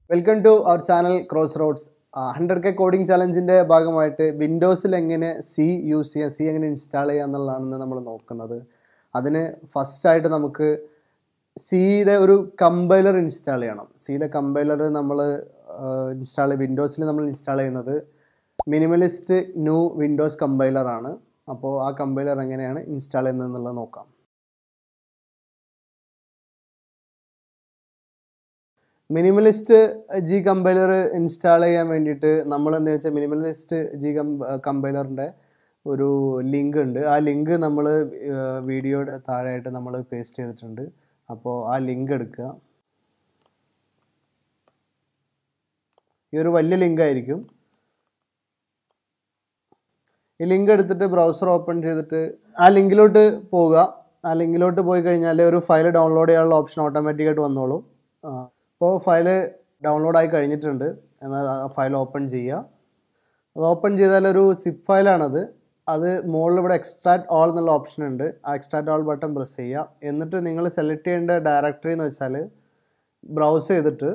Welcome to our channel cross roads hundred K coding ചലഞ്ചിൻ്റെ ഭാഗമായിട്ട് വിൻഡോസിൽ എങ്ങനെ സി യൂസ് ചെയ്യാം സി എങ്ങനെ ഇൻസ്റ്റാൾ ചെയ്യാം എന്നുള്ളതാണ് നമ്മൾ നോക്കുന്നത് അതിന് ഫസ്റ്റായിട്ട് നമുക്ക് സിയുടെ ഒരു കമ്പൈലർ ഇൻസ്റ്റാൾ ചെയ്യണം സിയുടെ കമ്പൈലർ നമ്മൾ ഇൻസ്റ്റാൾ വിൻഡോസിൽ നമ്മൾ ഇൻസ്റ്റാൾ ചെയ്യുന്നത് മിനിമലിസ്റ്റ് ന്യൂ വിൻഡോസ് കമ്പൈലർ ആണ് അപ്പോൾ ആ കമ്പൈലർ എങ്ങനെയാണ് ഇൻസ്റ്റാൾ ചെയ്യുന്നത് എന്നുള്ളത് നോക്കാം മിനിമലിസ്റ്റ് ജി കമ്പൈലർ ഇൻസ്റ്റാൾ ചെയ്യാൻ വേണ്ടിയിട്ട് നമ്മൾ എന്താ വെച്ചാൽ മിനിമലിസ്റ്റ് ജി കമ്പൈലറിൻ്റെ ഒരു ലിങ്ക് ഉണ്ട് ആ ലിങ്ക് നമ്മൾ വീഡിയോയുടെ താഴെയായിട്ട് നമ്മൾ പേസ്റ്റ് ചെയ്തിട്ടുണ്ട് അപ്പോൾ ആ ലിങ്ക് എടുക്കുക ഈ ഒരു വലിയ ലിങ്ക് ആയിരിക്കും ഈ ലിങ്ക് എടുത്തിട്ട് ബ്രൗസർ ഓപ്പൺ ചെയ്തിട്ട് ആ ലിങ്കിലോട്ട് പോവുക ആ ലിങ്കിലോട്ട് പോയി കഴിഞ്ഞാൽ ഒരു ഫയൽ ഡൗൺലോഡ് ചെയ്യാനുള്ള ഓപ്ഷൻ ഓട്ടോമാറ്റിക്കായിട്ട് വന്നോളും അപ്പോൾ ഫയൽ ഡൗൺലോഡ് ആയി കഴിഞ്ഞിട്ടുണ്ട് എന്നാൽ ആ ഫയൽ ഓപ്പൺ ചെയ്യുക അത് ഓപ്പൺ ചെയ്താൽ ഒരു സിപ്പ് ഫയലാണത് അത് മുകളിൽ ഇവിടെ എക്സ്ട്രാക്ട് ഓൾ എന്നുള്ള ഓപ്ഷൻ ഉണ്ട് ആ എക്സ്ട്രാക്ട് ഓൾ ബട്ടൺ പ്രസ് ചെയ്യുക എന്നിട്ട് നിങ്ങൾ സെലക്ട് ചെയ്യേണ്ട ഡയറക്ടറി എന്ന് വെച്ചാൽ ബ്രൗസ് ചെയ്തിട്ട്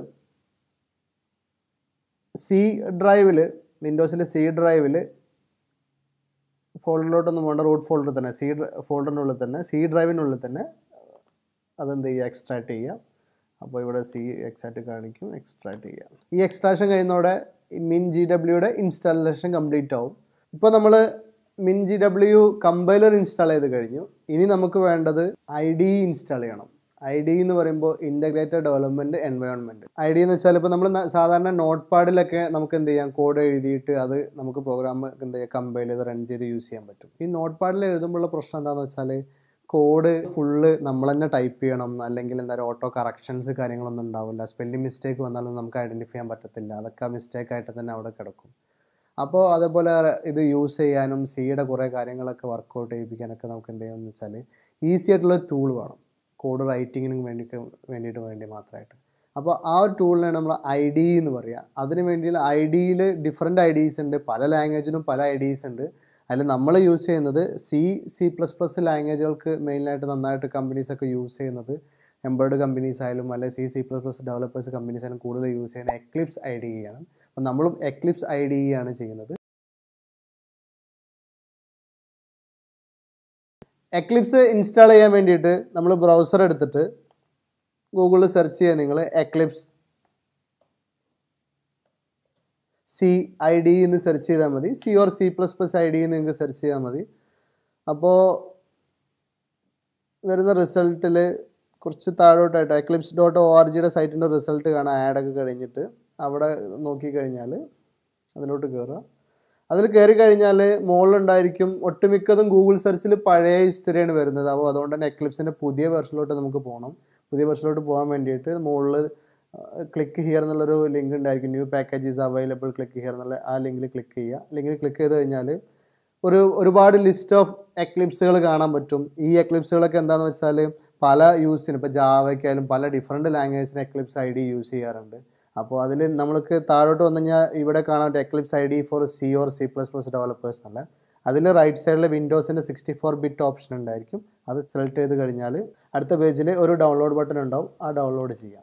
സി ഡ്രൈവിൽ വിൻഡോസിലെ സി ഡ്രൈവിൽ ഫോൾഡറിലോട്ടൊന്നും വേണ്ട റൂട്ട് ഫോൾഡർ തന്നെ സി ഫോൾഡറിൻ്റെ ഉള്ളിൽ തന്നെ സി ഡ്രൈവിനുള്ളിൽ തന്നെ അതെന്ത് ചെയ്യുക എക്സ്ട്രാക്ട് ചെയ്യുക അപ്പോൾ ഇവിടെ സി എക്സാക്ട് കാണിക്കും എക്സ്ട്രാക്ട് ചെയ്യുക ഈ എക്സ്ട്രാക്ഷൻ കഴിയുന്നതോടെ മിൻ ജി ഡബ്ല്യൂയുടെ ഇൻസ്റ്റാളേഷൻ കംപ്ലീറ്റ് ആവും ഇപ്പോൾ നമ്മൾ min G W compiler install ചെയ്ത് കഴിഞ്ഞു ഇനി നമുക്ക് വേണ്ടത് ഐ ഡി ഇൻസ്റ്റാൾ ചെയ്യണം ഐ ഡി എന്ന് പറയുമ്പോൾ integrated development environment I D എന്ന് വെച്ചാൽ ഇപ്പോൾ നമ്മൾ സാധാരണ നോട്ട് പാഡിലൊക്കെ നമുക്ക് എന്ത് ചെയ്യാം കോഡ് എഴുതിയിട്ട് അത് നമുക്ക് പ്രോഗ്രാം എന്ത് ചെയ്യാം കമ്പൈൽ ചെയ്ത് റൺ ചെയ്ത് യൂസ് ചെയ്യാൻ പറ്റും ഈ നോട്ട് പാഡിൽ എഴുതുമ്പോഴുള്ള പ്രശ്നം എന്താണെന്ന് വെച്ചാൽ കോഡ് ഫുള്ള് നമ്മൾ തന്നെ ടൈപ്പ് ചെയ്യണം അല്ലെങ്കിൽ എന്താ പറയുക ഓട്ടോ കറക്ഷൻസ് കാര്യങ്ങളൊന്നും ഉണ്ടാവില്ല സ്പെല്ലിംഗ് മിസ്റ്റേക്ക് വന്നാലും നമുക്ക് ഐഡൻറ്റിഫൈ ചെയ്യാൻ പറ്റത്തില്ല അതൊക്കെ മിസ്റ്റേക്ക് ആയിട്ട് തന്നെ അവിടെ കിടക്കും അപ്പോൾ അതേപോലെ ഇത് യൂസ് ചെയ്യാനും സിയുടെ കുറേ കാര്യങ്ങളൊക്കെ വർക്കൗട്ട് ചെയ്യിപ്പിക്കാനൊക്കെ നമുക്ക് എന്ത് ചെയ്യാമെന്ന് വെച്ചാൽ ഈസി ആയിട്ടുള്ള ടൂൾ വേണം കോഡ് റൈറ്റിങ്ങിനും വേണ്ടി വേണ്ടിയിട്ട് വേണ്ടി മാത്രമായിട്ട് അപ്പോൾ ആ ഒരു ടൂളിനാണ് നമ്മൾ ഐ ഡി എന്ന് പറയുക അതിന് വേണ്ടിയുള്ള ഐ ഡിയിൽ ഡിഫറെൻറ്റ് ഐ ഡീസ് ഉണ്ട് പല ലാംഗ്വേജിനും പല ഐ ഡീസ് ഉണ്ട് അതിൽ നമ്മൾ യൂസ് ചെയ്യുന്നത് സി സി പ്ലസ് പ്ലസ് ലാംഗ്വേജുകൾക്ക് മെയിനായിട്ട് നന്നായിട്ട് കമ്പനീസൊക്കെ യൂസ് ചെയ്യുന്നത് എംബോർഡ് കമ്പനീസ് ആയാലും അല്ലെങ്കിൽ C C plus plus developers companies ആയാലും കൂടുതൽ യൂസ് ചെയ്യുന്നത് എക്ലിപ്സ് ഐ ഡി ആണ് അപ്പം നമ്മളും എക്ലിപ്സ് ഐ ഡി ആണ് ചെയ്യുന്നത് എക്ലിപ്സ് ഇൻസ്റ്റാൾ ചെയ്യാൻ വേണ്ടിയിട്ട് നമ്മൾ ബ്രൗസർ എടുത്തിട്ട് ഗൂഗിളിൽ സെർച്ച് ചെയ്യുക നിങ്ങൾ എക്ലിപ്സ് സി ഐ ഡി എന്ന് സെർച്ച് ചെയ്താൽ മതി C or C plus plus I D നിങ്ങൾക്ക് സെർച്ച് ചെയ്താൽ മതി അപ്പോൾ വരുന്ന റിസൾട്ടിൽ കുറച്ച് താഴോട്ടായിട്ട് എക്ലിപ്സ് ഡോട്ട് ഒ ആർ ജിയുടെ സൈറ്റിൻ്റെ റിസൾട്ട് കാണാം ആഡൊക്കെ കഴിഞ്ഞിട്ട് അവിടെ നോക്കിക്കഴിഞ്ഞാൽ അതിലോട്ട് കയറുക അതിൽ കയറി കഴിഞ്ഞാൽ മുകളിലുണ്ടായിരിക്കും ഒട്ടുമിക്കതും ഗൂഗിൾ സെർച്ചിൽ പഴയ ഹിസ്റ്ററിയാണ് വരുന്നത് അപ്പോൾ അതുകൊണ്ട് തന്നെ എക്ലിപ്സിൻ്റെ പുതിയ വെർഷനിലോട്ട് നമുക്ക് പോകണം പുതിയ വെർഷനിലോട്ട് പോകാൻ വേണ്ടിയിട്ട് മുകളിൽ ക്ലിക്ക് ഹിയർ എന്നുള്ളൊരു ലിങ്ക് ഉണ്ടായിരിക്കും new packages available click here എന്നുള്ള ആ ലിങ്കിൽ ക്ലിക്ക് ചെയ്യുക ലിങ്കിൽ ക്ലിക്ക് ചെയ്ത് കഴിഞ്ഞാൽ ഒരു ഒരുപാട് ലിസ്റ്റ് ഓഫ് എക്ലിപ്സുകൾ കാണാൻ പറ്റും ഈ എക്ലിപ്സുകളൊക്കെ എന്താണെന്ന് വെച്ചാൽ പല യൂസിന് ഇപ്പോൾ ജാവയ്ക്കായാലും പല ഡിഫറെൻറ്റ് ലാംഗ്വേജിന് എക്ലിപ്സ് ഐ ഡി യൂസ് ചെയ്യാറുണ്ട് അപ്പോൾ അതിൽ നമ്മൾക്ക് താഴോട്ട് വന്നു കഴിഞ്ഞാൽ ഇവിടെ കാണാൻ Eclipse I D for C or C plus plus developers അല്ല അതിൽ റൈറ്റ് സൈഡിൽ വിൻഡോസിൻ്റെ സിക്സ്റ്റി ഫോർ ബിറ്റ് ഓപ്ഷൻ ഉണ്ടായിരിക്കും അത് സെലക്ട് ചെയ്ത് കഴിഞ്ഞാൽ അടുത്ത പേജിൽ ഒരു ഡൗൺലോഡ് ബട്ടൺ ഉണ്ടാവും ആ ഡൗൺലോഡ് ചെയ്യാം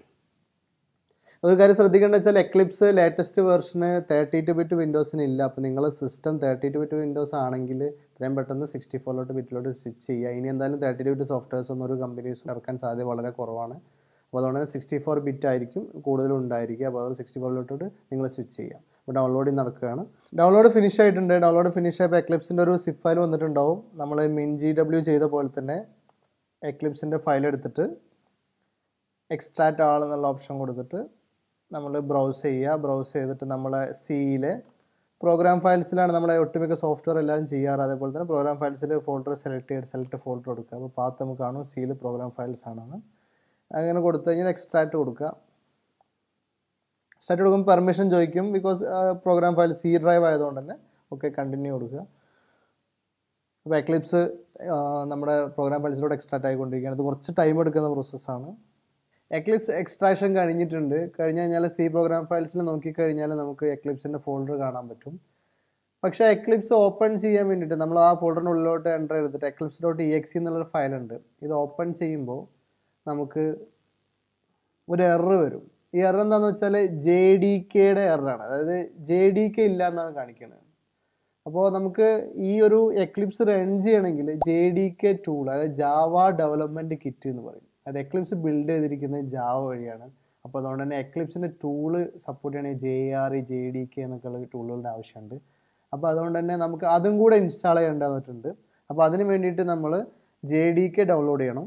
ഒരു കാര്യം ശ്രദ്ധിക്കേണ്ടത് വെച്ചാൽ എക്ലിപ്സ് ലേറ്റസ്റ്റ് വെർഷന് തേർട്ടി ടു ബിറ്റ് വിൻഡോസിന് ഇല്ല അപ്പോൾ നിങ്ങൾ system thirty two bit windows ആണെങ്കിൽ ഇത്രയും പെട്ടെന്ന് സിക്സ്റ്റി ഫോറിലോട്ട് ബിറ്റിലോട്ട് സ്വിച്ച് ചെയ്യുക ഇനി എന്തായാലും തേർട്ടി ടു ബിറ്റ് സോഫ്റ്റ്വെയർസ് ഒന്നും ഒരു കമ്പനീസ് ഇറക്കാൻ സാധ്യത വളരെ കുറവാണ് അപ്പോൾ അതുകൊണ്ട് തന്നെ സിക്സ്റ്റി ഫോർ ബിറ്റ് ആയിരിക്കും കൂടുതലും ഉണ്ടായിരിക്കുക അപ്പോൾ അതുകൊണ്ട് സിക്സ്റ്റി ഫോറിലോട്ട് നിങ്ങൾ സ്വിച്ച് ചെയ്യാം അപ്പോൾ ഡൗൺലോഡിങ് നടക്കുകയാണ് ഡൗൺലോഡ് ഫിനിഷ് ആയിട്ടുണ്ട് ഡൗൺലോഡ് ഫിനിഷ് ആയപ്പോൾ എക്ലിപ്സിൻ്റെ ഒരു സിപ്പ് ഫയൽ വന്നിട്ടുണ്ടാവും നമ്മൾ മിൻ ജി ഡബ്ല്യു ചെയ്ത പോലെ തന്നെ എക്ലിപ്സിൻ്റെ ഫയൽ എടുത്തിട്ട് എക്സ്ട്രാക്റ്റ് ആൾ എന്നുള്ള ഓപ്ഷൻ കൊടുത്തിട്ട് നമ്മൾ ബ്രൗസ് ചെയ്യുക ബ്രൗസ് ചെയ്തിട്ട് നമ്മളെ സിയിലെ പ്രോഗ്രാം ഫയൽസിലാണ് നമ്മളെ ഒട്ടുമിക്ക സോഫ്റ്റ്വെയർ എല്ലാം ചെയ്യാറ് അതേപോലെ തന്നെ പ്രോഗ്രാം ഫയൽസിൽ ഫോൾഡർ സെലക്ട് ചെയ്ത് സെലക്ട് ഫോൾഡർ കൊടുക്കുക അപ്പോൾ പാത്ത് നമുക്ക് കാണും സിയിൽ പ്രോഗ്രാം ഫയൽസ് ആണെന്ന് അങ്ങനെ കൊടുത്തു കഴിഞ്ഞാൽ എക്സ്ട്രാക്റ്റ് കൊടുക്കുക എക്സ്ട്രാക്റ്റ് കൊടുക്കുമ്പോൾ പെർമിഷൻ ചോദിക്കും because program file C drive ആയതുകൊണ്ട് തന്നെ ഓക്കെ കണ്ടിന്യൂ കൊടുക്കുക അപ്പോൾ എക്ലിപ്സ് നമ്മുടെ പ്രോഗ്രാം ഫയൽസിലൂടെ എക്സ്ട്രാക്റ്റ് ആയിക്കൊണ്ടിരിക്കുകയാണ് ഇത് കുറച്ച് ടൈം എടുക്കുന്ന പ്രോസസ്സാണ് എക്ലിപ്സ് എക്സ്ട്രാക്ഷൻ കഴിഞ്ഞിട്ടുണ്ട് കഴിഞ്ഞ് കഴിഞ്ഞാൽ സി പ്രോഗ്രാം ഫയൽസിൽ നോക്കിക്കഴിഞ്ഞാൽ നമുക്ക് എക്ലിപ്സിൻ്റെ ഫോൾഡർ കാണാൻ പറ്റും പക്ഷേ എക്ലിപ്സ് ഓപ്പൺ ചെയ്യാൻ വേണ്ടിയിട്ട് നമ്മൾ ആ ഫോൾഡറിൻ്റെ ഉള്ളിലോട്ട് എൻ്റർ ചെയ്തിട്ട് എക്ലിപ്സ് ഡോട്ട് ഇ എക്സി എന്നുള്ളൊരു ഫയലുണ്ട് ഇത് ഓപ്പൺ ചെയ്യുമ്പോൾ നമുക്ക് ഒരു എറർ വരും ഈ എറർ എന്താന്ന് വെച്ചാൽ ജെ ഡി കെയുടെ എററാണ് അതായത് ജെ ഡി കെ ഇല്ല എന്നാണ് കാണിക്കുന്നത് അപ്പോൾ നമുക്ക് ഈ ഒരു എക്ലിപ്സ് റൺ ചെയ്യണമെങ്കിൽ ജെ ഡി കെ ടൂൾ അതായത് ജാവ ഡെവലപ്മെൻറ്റ് കിറ്റ് എന്ന് പറയും അത് എക്ലിപ്സ് ബിൽഡ് ചെയ്തിരിക്കുന്നത് ജാവ വഴിയാണ് അപ്പോൾ അതുകൊണ്ട് തന്നെ എക്ലിപ്സിൻ്റെ ടൂള് സപ്പോർട്ട് ചെയ്യണമെങ്കിൽ J R E J D K എന്നൊക്കെയുള്ള ടൂളുകളുടെ ആവശ്യമുണ്ട് അപ്പോൾ അതുകൊണ്ട് തന്നെ നമുക്ക് അതും കൂടെ ഇൻസ്റ്റാൾ ചെയ്യേണ്ടതായിട്ടുണ്ട് അപ്പോൾ അതിന് വേണ്ടിയിട്ട് നമ്മൾ ജെ ഡി കെ ഡൗൺലോഡ് ചെയ്യണം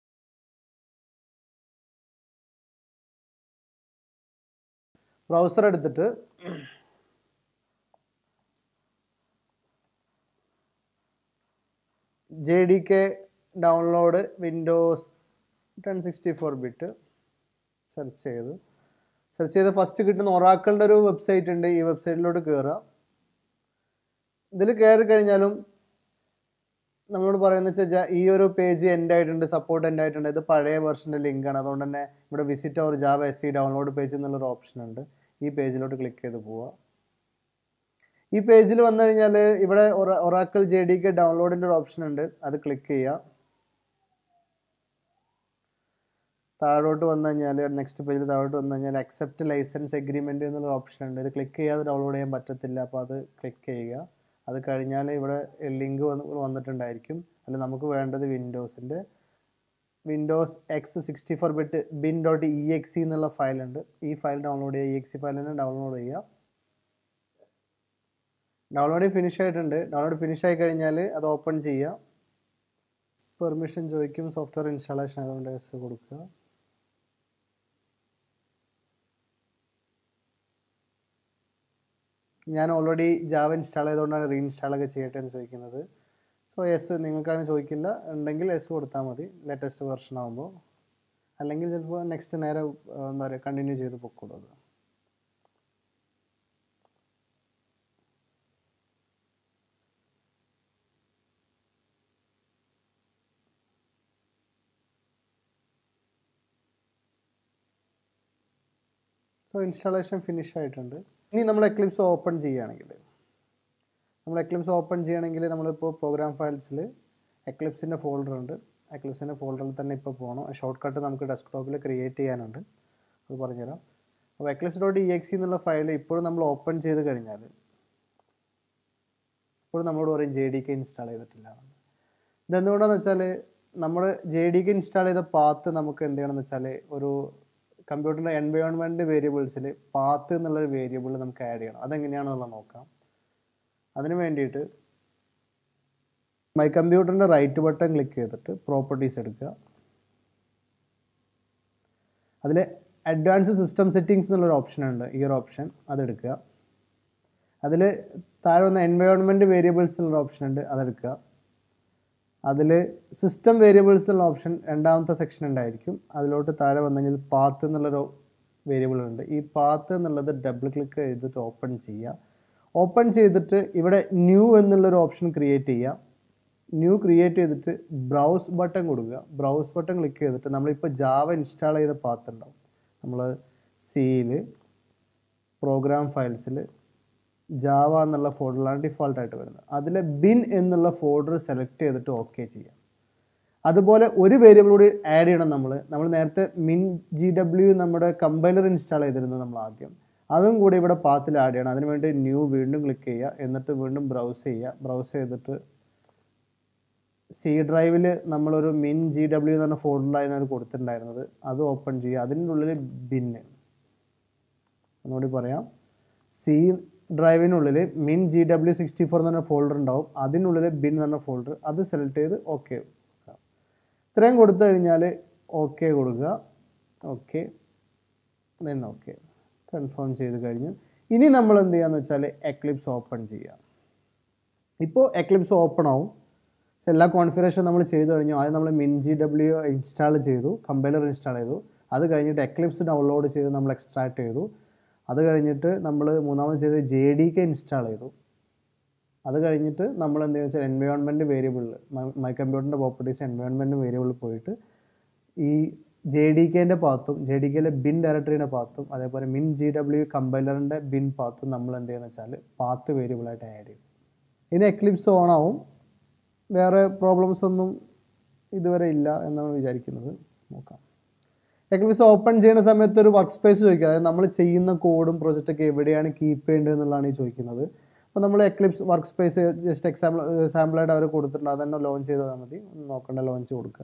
ബ്രൗസർ എടുത്തിട്ട് J D K download windows ten sixty four bit search ചെയ്തു സെർച്ച് ചെയ്ത് ഫസ്റ്റ് കിട്ടുന്ന ഒറാക്കളുടെ ഒരു വെബ്സൈറ്റ് ഉണ്ട് ഈ വെബ്സൈറ്റിലോട്ട് കയറുക ഇതിൽ കയറി കഴിഞ്ഞാലും നമ്മളോട് പറയുന്നത് വെച്ചാൽ ഈ ഒരു പേജ് എൻഡ് ആയിട്ടുണ്ട് സപ്പോർട്ട് എൻഡ് ആയിട്ടുണ്ട് ഇത് പഴയ വെർഷൻ്റെ ലിങ്കാണ് അതുകൊണ്ട് തന്നെ ഇവിടെ visit our Java S E download page എന്നുള്ളൊരു ഓപ്ഷൻ ഉണ്ട് ഈ പേജിലോട്ട് ക്ലിക്ക് ചെയ്ത് പോവുക ഈ പേജിൽ വന്നു കഴിഞ്ഞാൽ ഇവിടെ ഒറാക്കൽ ജെ ഡി കെ ഡൗൺലോഡിൻ്റെ ഒരു ഓപ്ഷൻ ഉണ്ട് അത് ക്ലിക്ക് ചെയ്യുക താഴോട്ട് വന്നു കഴിഞ്ഞാൽ നെക്സ്റ്റ് പേജിൽ താഴോട്ട് വന്നു കഴിഞ്ഞാൽ അക്സെപ്റ്റ് ലൈസൻസ് എഗ്രിമെൻറ്റ് എന്നുള്ള ഓപ്ഷൻ ഉണ്ട് ഇത് ക്ലിക്ക് ചെയ്യാതെ ഡൗൺലോഡ് ചെയ്യാൻ പറ്റത്തില്ല അപ്പോൾ അത് ക്ലിക്ക് ചെയ്യുക അത് കഴിഞ്ഞാൽ ഇവിടെ ലിങ്ക് വന്ന് വന്നിട്ടുണ്ടായിരിക്കും അല്ല നമുക്ക് വേണ്ടത് വിൻഡോസിൻ്റെ windows X sixty four bit bin dot E X C എന്നുള്ള ഫയലുണ്ട് ഈ ഫയൽ ഡൗൺലോഡ് ചെയ്യുക ഇ എക്സ് സി ഫയൽ തന്നെ ഡൗൺലോഡ് ചെയ്യുക ഡൗൺലോഡിങ് ഫിനിഷ് ആയിട്ടുണ്ട് ഡൗൺലോഡ് ഫിനിഷ് ആയി കഴിഞ്ഞാൽ അത് ഓപ്പൺ ചെയ്യുക പെർമിഷൻ ചോദിക്കും സോഫ്റ്റ്വെയർ ഇൻസ്റ്റാളേഷൻ അതുകൊണ്ട് എസ് കൊടുക്കുക ഞാൻ ഓൾറെഡി ജാവ ഇൻസ്റ്റാൾ ചെയ്തുകൊണ്ടാണ് റീഇൻസ്റ്റാൾ ഒക്കെ ചെയ്യട്ടെ എന്ന് ചോദിക്കുന്നത് സോ എസ് നിങ്ങൾക്കാണ് ചോദിക്കില്ല ഉണ്ടെങ്കിൽ എസ് കൊടുത്താൽ മതി ലേറ്റസ്റ്റ് വെർഷൻ ആകുമ്പോൾ അല്ലെങ്കിൽ ചിലപ്പോൾ നെക്സ്റ്റ് നേരെ ആ, എന്താ പറയുക കണ്ടിന്യൂ ചെയ്ത് പൊക്കോളൂ അത് സോ ഇൻസ്റ്റാളേഷൻ ഫിനിഷ് ആയിട്ടുണ്ട് ഇനി നമ്മൾ എക്ലിപ്സ് ഓപ്പൺ ചെയ്യുകയാണെങ്കിൽ നമ്മൾ എക്ലിപ്സ് ഓപ്പൺ ചെയ്യണമെങ്കിൽ നമ്മളിപ്പോൾ പ്രോഗ്രാം ഫയൽസിൽ എക്ലിപ്സിൻ്റെ ഫോൾഡർ ഉണ്ട് എക്ലിപ്സിൻ്റെ ഫോൾഡറിൽ തന്നെ ഇപ്പോൾ പോകണം ഷോർട്ട് കട്ട് നമുക്ക് ഡെസ്ക്ടോപ്പിൽ ക്രിയേറ്റ് ചെയ്യാനുണ്ട് അത് പറഞ്ഞുതരാം അപ്പോൾ എക്ലിപ്സ് ഡോട്ട് ഇ എക്സി എന്നുള്ള ഫയൽ ഇപ്പോഴും നമ്മൾ ഓപ്പൺ ചെയ്ത് കഴിഞ്ഞാൽ ഇപ്പോഴും നമ്മളോട് പറയും ജെ ഡി കെ ഇൻസ്റ്റാൾ ചെയ്തിട്ടില്ല എന്ന്. ഇതെന്തുകൊണ്ടാണെന്ന് വെച്ചാൽ നമ്മൾ ജെ ഡി കെ ഇൻസ്റ്റാൾ ചെയ്ത പാത്ത് നമുക്ക് എന്ത് ചെയ്യണമെന്ന് വെച്ചാൽ ഒരു കമ്പ്യൂട്ടറിൻ്റെ എൻവയോൺമെൻറ്റ് വേരിയബിൾസിൽ പാത്ത് എന്നുള്ളൊരു വേരിയബിൾ നമുക്ക് ആഡ് ചെയ്യണം അതെങ്ങനെയാണെന്നുള്ളത് നോക്കാം അതിന് വേണ്ടിയിട്ട് മൈ കമ്പ്യൂട്ടറിൻ്റെ റൈറ്റ് ബട്ടൺ ക്ലിക്ക് ചെയ്തിട്ട് പ്രോപ്പർട്ടീസ് എടുക്കുക അതിൽ അഡ്വാൻസ് സിസ്റ്റം സെറ്റിങ്സ് എന്നുള്ളൊരു ഓപ്ഷൻ ഉണ്ട് ഈ ഒരു ഓപ്ഷൻ അതെടുക്കുക അതിൽ താഴെ വന്ന എൻവയോൺമെൻറ്റ് വേരിയബിൾസ് എന്നുള്ള ഓപ്ഷൻ ഉണ്ട് അതെടുക്കുക അതിൽ സിസ്റ്റം വേരിയബിൾസ് എന്നുള്ള ഓപ്ഷൻ രണ്ടാമത്തെ സെക്ഷൻ ഉണ്ടായിരിക്കും അതിലോട്ട് താഴെ വന്നു കഴിഞ്ഞാൽ പാത്ത് എന്നുള്ളൊരു വേരിയബിൾ ഉണ്ട് ഈ പാത്ത് എന്നുള്ളത് ഡബിൾ ക്ലിക്ക് ചെയ്തിട്ട് ഓപ്പൺ ചെയ്യുക ഓപ്പൺ ചെയ്തിട്ട് ഇവിടെ ന്യൂ എന്നുള്ളൊരു ഓപ്ഷൻ ക്രിയേറ്റ് ചെയ്യുക ന്യൂ ക്രിയേറ്റ് ചെയ്തിട്ട് ബ്രൗസ് ബട്ടൺ കൊടുക്കുക ബ്രൗസ് ബട്ടൺ ക്ലിക്ക് ചെയ്തിട്ട് നമ്മളിപ്പോൾ ജാവ ഇൻസ്റ്റാൾ ചെയ്ത പാത്ത് ഉണ്ടാവും നമ്മൾ സിയിൽ പ്രോഗ്രാം ഫയൽസിൽ ജാവ എന്നുള്ള ഫോൾഡറിലാണ് ഡിഫോൾട്ടായിട്ട് വരുന്നത് അതിൽ ബിൻ എന്നുള്ള ഫോൾഡർ സെലക്ട് ചെയ്തിട്ട് ഓക്കെ ചെയ്യാം അതുപോലെ ഒരു വേരിയബിൾ കൂടി ആഡ് ചെയ്യണം നമ്മൾ നമ്മൾ നേരത്തെ മിൻ ജി ഡബ്ല്യു നമ്മുടെ കമ്പൈലർ ഇൻസ്റ്റാൾ ചെയ്തിരുന്നു നമ്മൾ ആദ്യം അതും കൂടി ഇവിടെ പാത്തിൽ ആഡ് ചെയ്യണം അതിന് വേണ്ടി ന്യൂ വീണ്ടും ക്ലിക്ക് ചെയ്യുക എന്നിട്ട് വീണ്ടും ബ്രൗസ് ചെയ്യുക ബ്രൗസ് ചെയ്തിട്ട് സി ഡ്രൈവിൽ നമ്മളൊരു മിൻ ജി ഡബ്ല്യു എന്ന് പറഞ്ഞ ഫോൾഡറിലായിരുന്നു അത് കൊടുത്തിട്ടുണ്ടായിരുന്നത് അത് ഓപ്പൺ ചെയ്യുക അതിൻ്റെ ഉള്ളിൽ ബിന്ന് ഒന്നുകൂടി പറയാം സി ഡ്രൈവിനുള്ളിൽ മിൻ ജി ഡബ്ല്യു സിക്സ്റ്റി ഫോർ എന്ന് പറഞ്ഞ ഫോൾഡർ ഉണ്ടാവും അതിനുള്ളിൽ ബിൻ എന്ന് പറഞ്ഞ ഫോൾഡർ അത് സെലക്ട് ചെയ്ത് ഓക്കെ ഇത്രയും കൊടുത്തു കഴിഞ്ഞാൽ ഓക്കെ കൊടുക്കുക ഓക്കെ ദെൻ ഓക്കെ കൺഫേം ചെയ്ത് കഴിഞ്ഞു ഇനി നമ്മൾ എന്ത് ചെയ്യാന്ന് വെച്ചാൽ എക്ലിപ്സ് ഓപ്പൺ ചെയ്യുക ഇപ്പോൾ എക്ലിപ്സ് ഓപ്പൺ ആവും പക്ഷെ എല്ലാ കോൺഫിഗറേഷൻ നമ്മൾ ചെയ്തു കഴിഞ്ഞു ആദ്യം നമ്മൾ മിൻ ജി ഡബ്ല്യു ഇൻസ്റ്റാൾ ചെയ്തു കമ്പൈലർ ഇൻസ്റ്റാൾ ചെയ്തു അത് കഴിഞ്ഞിട്ട് എക്ലിപ്സ് ഡൗൺലോഡ് ചെയ്ത് നമ്മൾ എക്സ്ട്രാക്ട് ചെയ്തു അത് കഴിഞ്ഞിട്ട് നമ്മൾ മൂന്നാമത് ചെയ്ത് ജെ ഡി കെ ഇൻസ്റ്റാൾ ചെയ്തു അത് കഴിഞ്ഞിട്ട് നമ്മൾ എന്താ വെച്ചാൽ എൻവയോൺമെൻറ്റ് വേരിയബിളിൽ മൈ കമ്പ്യൂട്ടറിൻ്റെ പ്രോപ്പർട്ടീസ് എൻവയോൺമെൻറ്റ് വേരിയബിളിൽ പോയിട്ട് ഈ ജെ ഡി കെൻ്റെ പാത്തും ജെ ഡി കെയിലെ ബിൻ ഡയറക്ടറിയുടെ പാത്തും അതേപോലെ മിൻ ജി ഡബ്ല്യു കമ്പൈലറിൻ്റെ ബിൻ പാത്തും നമ്മൾ എന്ത് ചെയ്യുന്നത് വെച്ചാൽ പാത്ത് വേരിയബിളായിട്ട് ആഡ് ചെയ്യും ഇനി എക്ലിപ്സ് ഓൺ ആവും വേറെ പ്രോബ്ലംസ് ഒന്നും ഇതുവരെ ഇല്ല എന്നാണ് വിചാരിക്കുന്നത് നോക്കാം എക്ലിപ്സ് ഓപ്പൺ ചെയ്യുന്ന സമയത്ത് ഒരു വർക്ക് സ്പേസ് ചോദിക്കുക അതായത് നമ്മൾ ചെയ്യുന്ന കോഡും പ്രൊജക്റ്റൊക്കെ എവിടെയാണ് കീപ്പ് ചെയ്യേണ്ടത് എന്നുള്ളതാണ് ഈ ചോദിക്കുന്നത് അപ്പോൾ നമ്മൾ Eclipse work space just example സാമ്പിളായിട്ട് അവർ കൊടുത്തിട്ടുണ്ട് അതന്നെ ലോഞ്ച് ചെയ്താൽ മതി ഒന്ന് നോക്കണ്ട ലോഞ്ച് കൊടുക്കുക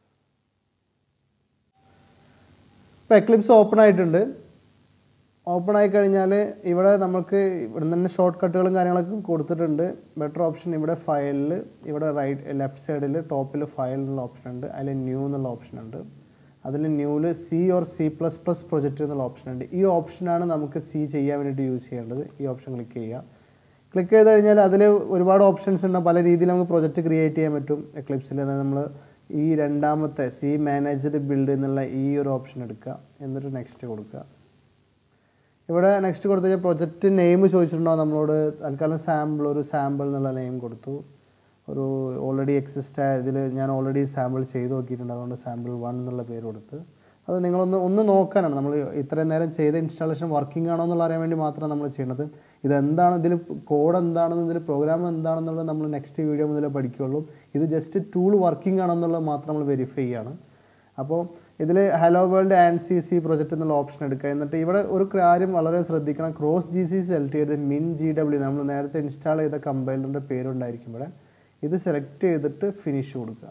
ഇപ്പോൾ എക്ലിപ്സ് ഓപ്പൺ ആയിട്ടുണ്ട് ഓപ്പൺ ആയി കഴിഞ്ഞാൽ ഇവിടെ നമുക്ക് ഇവിടെ തന്നെ ഷോർട്ട് കട്ടുകളും കാര്യങ്ങളൊക്കെ കൊടുത്തിട്ടുണ്ട് ബെറ്റർ ഓപ്ഷൻ ഇവിടെ ഫയലിൽ ഇവിടെ റൈറ്റ് ലെഫ്റ്റ് സൈഡിൽ ടോപ്പിൽ ഫയൽ എന്നുള്ള ഓപ്ഷൻ ഉണ്ട് അതിൽ ന്യൂ എന്നുള്ള ഓപ്ഷൻ ഉണ്ട് അതിൽ ന്യൂവിൽ C or C plus plus project എന്നുള്ള ഓപ്ഷൻ ഉണ്ട് ഈ ഓപ്ഷനാണ് നമുക്ക് സി ചെയ്യാൻ വേണ്ടിയിട്ട് യൂസ് ചെയ്യേണ്ടത് ഈ ഓപ്ഷൻ ക്ലിക്ക് ചെയ്യുക ക്ലിക്ക് ചെയ്ത് കഴിഞ്ഞാൽ അതിൽ ഒരുപാട് ഓപ്ഷൻസ് ഉണ്ട് പല രീതിയിൽ നമുക്ക് പ്രൊജക്റ്റ് ക്രിയേറ്റ് ചെയ്യാൻ പറ്റും എക്ലിപ്സിൽ നമ്മൾ ഈ രണ്ടാമത്തെ സി മാനേജ്ഡ് ബിൽഡ് എന്നുള്ള ഈ ഒരു ഓപ്ഷൻ എടുക്കുക എന്നിട്ട് നെക്സ്റ്റ് കൊടുക്കുക ഇവിടെ നെക്സ്റ്റ് കൊടുത്തു കഴിഞ്ഞാൽ പ്രൊജക്റ്റ് നെയിം ചോദിച്ചിട്ടുണ്ടാവും നമ്മളോട് തൽക്കാലം സാമ്പിൾ ഒരു സാമ്പിൾ എന്നുള്ള നെയിം കൊടുത്തു ഒരു ഓൾറെഡി എക്സിസ്റ്റ് ആയ ഇതിൽ ഞാൻ ഓൾറെഡി സാമ്പിൾ ചെയ്ത് നോക്കിയിട്ടുണ്ട് അതുകൊണ്ട് സാമ്പിൾ വൺ എന്നുള്ള പേര് കൊടുത്ത് അത് നിങ്ങളൊന്ന് ഒന്ന് നോക്കാനാണ് നമ്മൾ ഇത്രയും നേരം ചെയ്ത ഇൻസ്റ്റാളേഷൻ വർക്കിംഗ് ആണോ എന്നുള്ള അറിയാൻ വേണ്ടി മാത്രമാണ് നമ്മൾ ചെയ്യുന്നത് ഇതെന്താണ് ഇതിൽ കോഡ് എന്താണെന്ന് ഇതിൽ പ്രോഗ്രാം എന്താണെന്നുള്ളത് നമ്മൾ നെക്സ്റ്റ് വീഡിയോ മുതലേ പഠിക്കുകയുള്ളൂ ഇത് ജസ്റ്റ് ടൂൾ വർക്കിംഗ് ആണോ എന്നുള്ളത് മാത്രം നമ്മൾ വെരിഫൈ ചെയ്യാണ് അപ്പോൾ ഇതിൽ hello world and C C project എന്നുള്ള ഓപ്ഷൻ എടുക്കുക എന്നിട്ട് ഇവിടെ ഒരു കാര്യം വളരെ ശ്രദ്ധിക്കണം ക്രോസ് ജി സി സെലക്ട് ചെയ്ത് മിൻ ജി ഡബ്ല്യു നമ്മൾ നേരത്തെ ഇൻസ്റ്റാൾ ചെയ്ത കമ്പൈലറിൻ്റെ പേരുണ്ടായിരിക്കും ഇവിടെ ഇത് സെലക്ട് ചെയ്തിട്ട് ഫിനിഷ് കൊടുക്കുക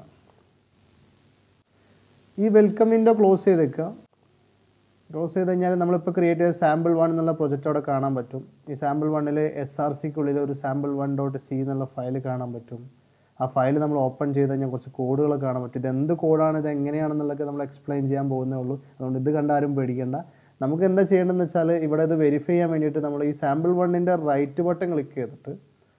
ഈ വെൽക്കം വിൻഡോ ക്ലോസ് ചെയ്തേക്കുക ക്ലോസ് ചെയ്ത് കഴിഞ്ഞാൽ നമ്മളിപ്പോൾ ക്രിയേറ്റ് ചെയ്ത സാമ്പിൾ വൺ എന്നുള്ള പ്രൊജക്റ്റ് അവിടെ കാണാൻ പറ്റും ഈ സാമ്പിൾ വണ്ണിൽ എസ് ആർ സിക്കുള്ളിൽ ഒരു സാമ്പിൾ വൺ ഡോട്ട് സി എന്നുള്ള ഫയൽ കാണാൻ പറ്റും ആ ഫയൽ നമ്മൾ ഓപ്പൺ ചെയ്ത് കഴിഞ്ഞാൽ കുറച്ച് കോഡുകൾ കാണാൻ പറ്റും ഇത് എന്ത് കോഡാണ് ഇത് എങ്ങനെയാണെന്നുള്ളതൊക്കെ നമ്മൾ എക്സ്പ്ലെയിൻ ചെയ്യാൻ പോകുന്നേ ഉള്ളൂ അതുകൊണ്ട് ഇത് കണ്ടാരും പേടിക്കേണ്ട നമുക്ക് എന്താ ചെയ്യേണ്ടതെന്ന് വെച്ചാൽ ഇവിടെ ഇത് വെരിഫൈ ചെയ്യാൻ വേണ്ടിയിട്ട് നമ്മൾ ഈ സാമ്പിൾ വണ്ണിൻ്റെ റൈറ്റ് ബട്ടൺ ക്ലിക്ക് ചെയ്തിട്ട്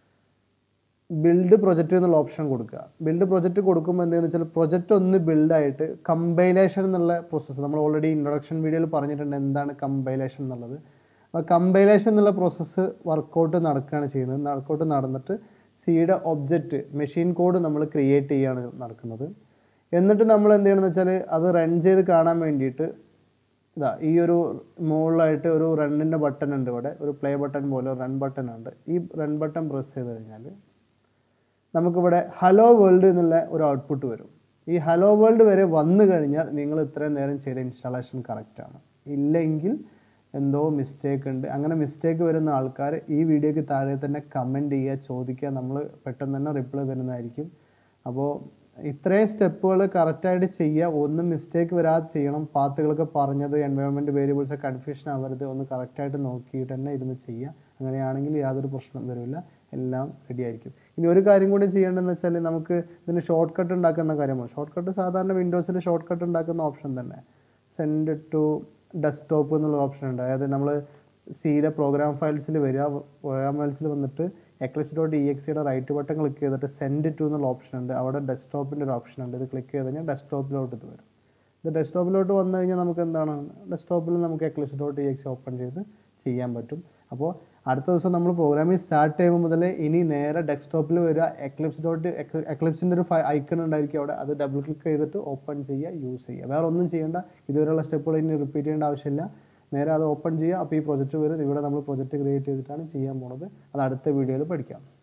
ബിൽഡ് പ്രൊജക്റ്റ് എന്നുള്ള ഓപ്ഷൻ കൊടുക്കുക ബിൽഡ് പ്രൊജക്റ്റ് കൊടുക്കുമ്പോൾ എന്താണെന്ന് വെച്ചാൽ പ്രൊജക്റ്റ് ഒന്ന് ബിൽഡായിട്ട് കമ്പൈലേഷൻ എന്നുള്ള പ്രോസസ്സ് നമ്മൾ ഓൾറെഡി ഇൻട്രൊഡക്ഷൻ വീഡിയോയിൽ പറഞ്ഞിട്ടുണ്ട് എന്താണ് കമ്പൈലേഷൻ എന്നുള്ളത് അപ്പോൾ കമ്പൈലേഷൻ എന്നുള്ള പ്രോസസ്സ് വർക്കൗട്ട് നടക്കുകയാണ് ചെയ്യുന്നത് വർക്കൗട്ട് നടന്നിട്ട് സിയുടെ ഒബ്ജക്റ്റ് മെഷീൻ കോഡ് നമ്മൾ ക്രിയേറ്റ് ചെയ്യുകയാണ് നടക്കുന്നത് എന്നിട്ട് നമ്മൾ എന്ത് ചെയ്യണമെന്ന് വെച്ചാൽ അത് റൺ ചെയ്ത് കാണാൻ വേണ്ടിയിട്ട് ഇതാ ഈ ഒരു മുകളിലായിട്ട് ഒരു റണ്ണിൻ്റെ ബട്ടൺ ഉണ്ട് ഇവിടെ ഒരു പ്ലേ ബട്ടൺ പോലെ റൺ ബട്ടൺ ഉണ്ട് ഈ റൺ ബട്ടൺ പ്രസ് ചെയ്ത് കഴിഞ്ഞാൽ നമുക്കിവിടെ ഹലോ വേൾഡ് എന്നുള്ള ഒരു ഔട്ട്പുട്ട് വരും ഈ ഹലോ വേൾഡ് വരെ വന്നു കഴിഞ്ഞാൽ നിങ്ങൾ ഇത്രയും നേരം ചെയ്ത ഇൻസ്റ്റാളേഷൻ കറക്റ്റാണ് ഇല്ലെങ്കിൽ എന്തോ മിസ്റ്റേക്ക് ഉണ്ട് അങ്ങനെ മിസ്റ്റേക്ക് വരുന്ന ആൾക്കാർ ഈ വീഡിയോയ്ക്ക് താഴെ തന്നെ കമൻറ്റ് ചെയ്യുക ചോദിക്കുക നമ്മൾ പെട്ടെന്ന് തന്നെ റിപ്ലൈ തരുന്നതായിരിക്കും അപ്പോൾ ഇത്രയും സ്റ്റെപ്പുകൾ കറക്റ്റായിട്ട് ചെയ്യുക ഒന്നും മിസ്റ്റേക്ക് വരാതെ ചെയ്യണം പാത്തുകളൊക്കെ പറഞ്ഞത് എൻവയോൺമെൻറ്റ് വേരിയബിൾസ് കൺഫ്യൂഷൻ ആവരുത് ഒന്ന് കറക്റ്റായിട്ട് നോക്കിയിട്ട് തന്നെ ഇരുന്ന് ചെയ്യുക അങ്ങനെയാണെങ്കിൽ യാതൊരു പ്രശ്നം വരില്ല എല്ലാം റെഡി ആയിരിക്കും ഇനി ഒരു കാര്യം കൂടി ചെയ്യേണ്ടതെന്ന് വെച്ചാൽ നമുക്ക് ഇതിന് ഷോർട്ട് കട്ട് ഉണ്ടാക്കുന്ന കാര്യമാണ് ഷോർട്ട് കട്ട് സാധാരണ വിൻഡോസിൽ ഷോർട്ട് കട്ട് ഉണ്ടാക്കുന്ന ഓപ്ഷൻ തന്നെ സെൻഡ് ടു ഡെസ്ക്ടോപ്പ് എന്നുള്ള ഓപ്ഷൻ ഉണ്ട് അതായത് നമ്മൾ സിയിലെ പ്രോഗ്രാം ഫയൽസിൽ വരിക പ്രോഗ്രാം ഫയൽസിൽ വന്നിട്ട് എക്ലിപ്സ് ഡോട്ട് ഇ എക്സിയുടെ റൈറ്റ് ബട്ടൺ ക്ലിക്ക് ചെയ്തിട്ട് സെൻഡ് ടു എന്നുള്ള ഓപ്ഷൻ ഉണ്ട് അവിടെ ഡെസ്ക്ടോപ്പിൻ്റെ ഒരു ഓപ്ഷൻ ഉണ്ട് ഇത് ക്ലിക്ക് ചെയ്ത് കഴിഞ്ഞാൽ ഡെസ്ക്ടോപ്പിലോട്ട് ഇത് വരും ഇത് ഡെസ്ക്ടോപ്പിലോട്ട് വന്നു കഴിഞ്ഞാൽ നമുക്ക് എന്താണ് ഡെസ്ക്ടോപ്പിൽ നമുക്ക് Eclipse dot E X open ചെയ്ത് ചെയ്യാൻ പറ്റും അപ്പോൾ അടുത്ത ദിവസം നമ്മൾ പ്രോഗ്രാമിംഗ് സ്റ്റാർട്ട് ചെയ്യുമ്പോൾ മുതൽ ഇനി നേരെ ഡെസ്ക്ടോപ്പിൽ വരിക എക്ലിപ്സ് ഡോട്ട് എക്ലിപ്സിൻ്റെ ഒരു ഐക്കൺ ഉണ്ടായിരിക്കും അവിടെ അത് ഡബിൾ ക്ലിക്ക് ചെയ്തിട്ട് ഓപ്പൺ ചെയ്യുക യൂസ് ചെയ്യുക വേറെ ഒന്നും ചെയ്യേണ്ട ഇതുവരെയുള്ള സ്റ്റെപ്പുകൾ ഇനി റിപ്പീറ്റ് ചെയ്യേണ്ട ആവശ്യമില്ല നേരെ അത് ഓപ്പൺ ചെയ്യുക അപ്പോൾ ഈ പ്രൊജക്റ്റ് വരും ഇവിടെ നമ്മൾ പ്രൊജക്റ്റ് ക്രിയേറ്റ് ചെയ്തിട്ടാണ് ചെയ്യാൻ പോണത് അത് അടുത്ത വീഡിയോയിൽ പഠിക്കാം